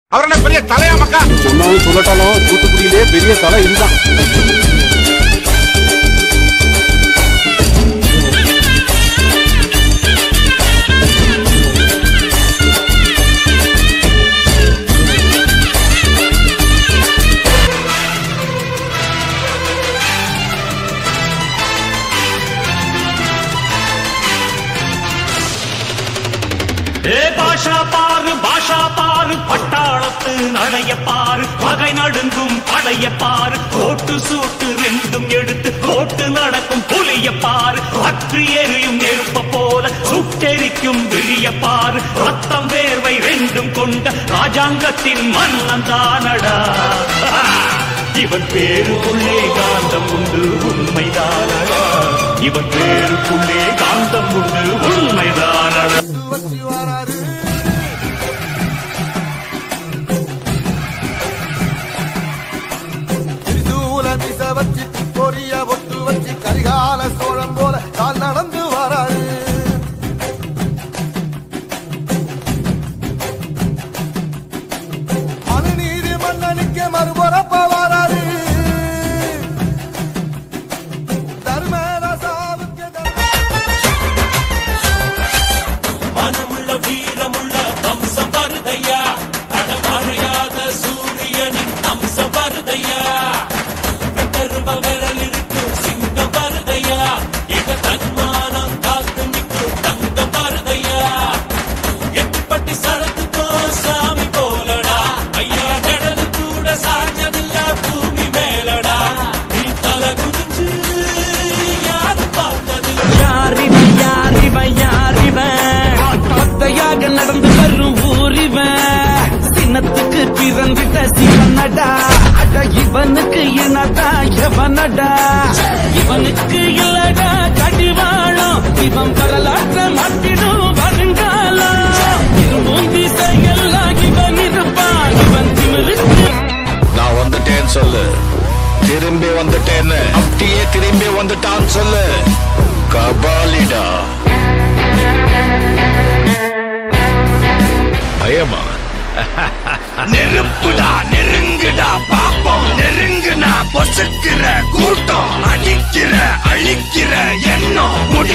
அவர் என்ன பெரிய தலையா மக்கா சொன்னாலும் சொல்லட்டாலும் தூத்துக்குடியிலே பெரிய தலை இதுதான் ஏ பாஷா பாரு பாஷா பாரு பட்டாளத்து நடைய பாரு பகை நடுங்கும் படைய பாரு கோட்டு சூட்டு ரெண்டும் எடுத்து கோட்டு நடக்கும் புலிய பாரு பற்றி எரியும் நெருப்ப போல சுட்டெரிக்கும் விழிய பாரு ரத்தம் வேர்வை ரெண்டும் கொண்ட ராஜாங்கத்தின் மன்னன் தானடா இவன் பேருக்குள்ளே காந்தம் உண்டு உண்மைதானடா இவன் பேருக்குள்ளே காந்தம் உண்டு உண்மைதானடா வச்சு வராரு திரிசூல திச வச்சு கொரிய ஒட்டு வச்சு கரிகால சோழம் போல தான் நடந்து வராரு மனுநீதி மன்னனுக்கு மறுபுறப்ப வராரு தர்மராசாவுக்கு தர்ம மனமுள்ள வீரமுள்ள வம்சம் வருதையா அடமறையாத சூரியனின் அம்சம் வருதையா பெரும விரல் இருக்கும் சிங்கம் வருதையா இக தன்மானம் காத்து நிற்கும் தங்கம் வருதையா எட்டுப்பட்டி சரத்துக்கோ சாமி போலடா ஐயா கடல் கூட சாஞ்சதில்ல பூமி மேலடா நீ தலை குதிச்சு யாரு பார்த்தது யாரிவன் யாரிவன் யாரிவன் ஒத்தையாக நடந்து வரும் ஊரிவன் சின்னத்துக்கு பிறந்திட்ட சிவனடா அட இவனுக்கு இனதா எவனடா இவனுக்கு இல்லடா கடிவாளம் இவன் வரலாற்ற மாட்டிடும் வருங்காலம் இருமும் திசையெல்லாம் இவன் இருப்பான் இவன் திமிருக்கு நான் வந்துட்டேன்னு சொல்லு திரும்பி வந்துட்டேன்னு அப்படியே திரும்பி வந்துட்டான்னு சொல்லு கபாலிடா பயமா நெருப்புடா நெருங்குடா பாப்போம் நெருங்குனா பொசுக்கிற கூட்டம் அடிக்கிற அழிக்கிற எண்ணம்